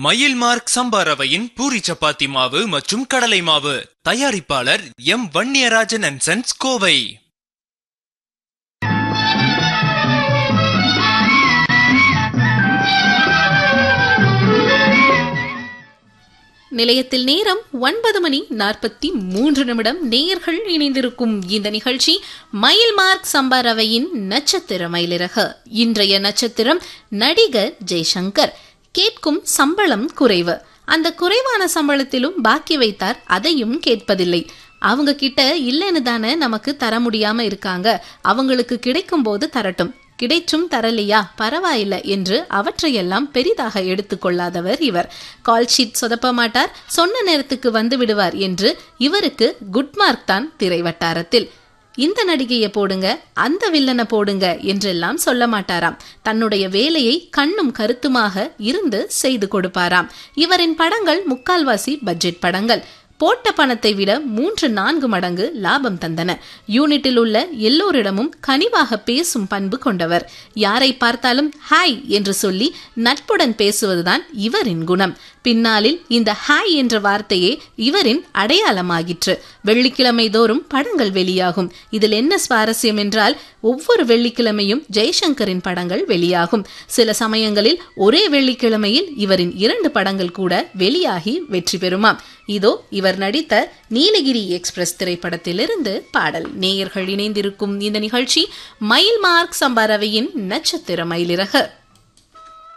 மயில் மார்க் சம்பா ரவையின் பூரி சப்பாத்தி மாவு மற்றும் கடலை மாவு தயாரிப்பாளர் M Vanniyarajan and sons Kovai நிலையத்தில் நேரம் ஒன்பது மணி நாற்பத்தி மூன்று நிமிடம் நேயர்கள் இணைந்திருக்கும் இந்த நிகழ்ச்சி மயில் மார்க் சம்பாரவையின் நட்சத்திர மயிலிறகு இன்றைய நட்சத்திரம் நடிகர் ஜெய்சங்கர் கேட்கும் சம்பளம் குறைவு அந்த குறைவான சம்பளத்திலும் பாக்கி வைத்தார் அதையும் கேட்பதில்லை அவங்க கிட்ட இல்லைன்னு தானே நமக்கு தர முடியாம இருக்காங்க அவங்களுக்கு கிடைக்கும் போது தரட்டும் கிடைச்சும் தரலையா பரவாயில்ல என்று அவற்றையெல்லாம் பெரிதாக எடுத்துக்கொள்ளாதவர் இவர் கால் ஷீட் சொதப்ப மாட்டார் சொன்ன நேரத்துக்கு வந்து விடுவார் என்று இவருக்கு குட் மார்க் தான் திரை வட்டாரத்தில் இந்த நடிகையை போடுங்க அந்த வில்லனை போடுங்க என்றெல்லாம் சொல்ல மாட்டாராம் தன்னுடைய வேலையை கண்ணும் கருத்துமாக இருந்து செய்து கொடுப்பாராம் இவரின் படங்கள் முக்கால்வாசி பட்ஜெட் படங்கள் போட்ட பணத்தை விட மூன்று நான்கு மடங்கு லாபம் தந்தன யூனிட்டில் உள்ள எல்லோரிடமும் கனிவாக பேசும் பண்பு கொண்டவர் யாரை பார்த்தாலும் ஹாய் என்று சொல்லி நட்புடன் பேசுவதுதான் இவரின் குணம் பின்னாளில் இந்த ஹாய் என்ற வார்த்தையே இவரின் அடையாளமாகிற்று வெள்ளிக்கிழமை தோறும் படங்கள் வெளியாகும் இதில் என்ன சுவாரஸ்யம் என்றால் ஒவ்வொரு வெள்ளிக்கிழமையும் ஜெய்சங்கரின் படங்கள் வெளியாகும் சில சமயங்களில் ஒரே வெள்ளிக்கிழமையில் இவரின் இரண்டு படங்கள் கூட வெளியாகி வெற்றி பெறுமாம் இதோ இவர் நடித்த நீலகிரி எக்ஸ்பிரஸ் திரைப்படத்திலிருந்து பாடல் நேயர்கள் இணைந்திருக்கும் இந்த நிகழ்ச்சி மயில் மார்க் சம்பாரவையின் நட்சத்திர மயிலிறகு